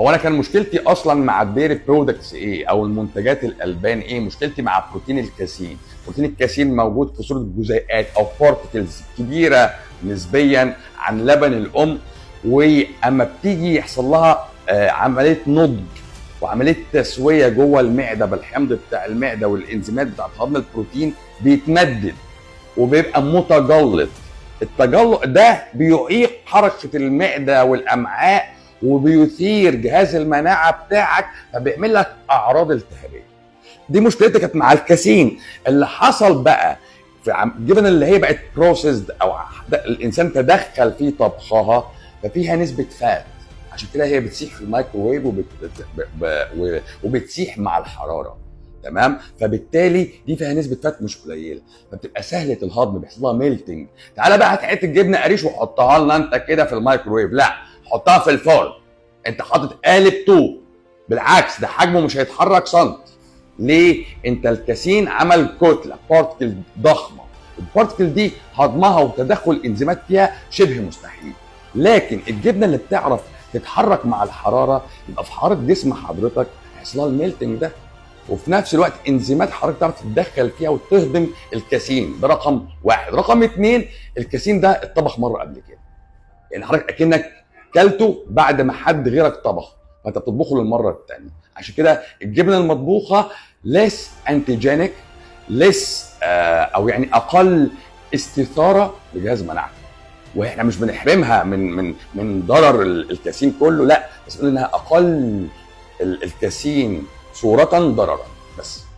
هو انا كان مشكلتي اصلا مع الديري برودكتس ايه او المنتجات الالبان ايه مشكلتي مع بروتين الكاسين بروتين الكاسين موجود في صوره جزيئات او بارتكلز كبيره نسبيا عن لبن الام واما بتيجي يحصل لها آه، عمليه نضج وعمليه تسويه جوه المعده بالحمض بتاع المعده والانزيمات بتاعت هضم البروتين بيتمدد وبيبقى متجلط التجلط ده بيعيق حركه المعده والامعاء وبيثير جهاز المناعه بتاعك فبيعمل لك اعراض التهابيه دي مشكلتي كانت مع الكاسين اللي حصل بقى في عم... جبن اللي هي بقت بروسيسد او الانسان تدخل في طبخها ففيها نسبه فات عشان كده هي بتسيح في الميكروويف وبت... ب... ب... وبتسيح مع الحراره تمام فبالتالي دي فيها نسبه فات مش قليله فبتبقى سهله الهضم بيحصل لها ميلتنج تعالى بقى هات حته جبنه قريش وحطها لنا انت كده في الميكروويف لا حطها في الفرن انت حاطط قالب طوب بالعكس ده حجمه مش هيتحرك سنتي ليه؟ انت الكاسين عمل كتله بارتكل ضخمه البارتكل دي هضمها وتدخل انزيمات فيها شبه مستحيل لكن الجبنه اللي بتعرف تتحرك مع الحراره يبقى في حراره جسم حضرتك هيحصل لها الميلتنج ده وفي نفس الوقت انزيمات حضرتك تعرف تتدخل فيها وتهضم الكاسين ده رقم واحد رقم اثنين الكاسين ده اتطبخ مره قبل كده يعني حضرتك اكنك كلته بعد ما حد غيرك طبخ فانت بتطبخه للمره الثانيه عشان كده الجبنه المطبوخه ليس انتيجينيك ليس آه او يعني اقل استثاره لجهاز مناعتك واحنا مش بنحرمها من من من ضرر ال- الكاسين كله لا بس بنقول انها اقل ال- الكاسين صوره ضررا بس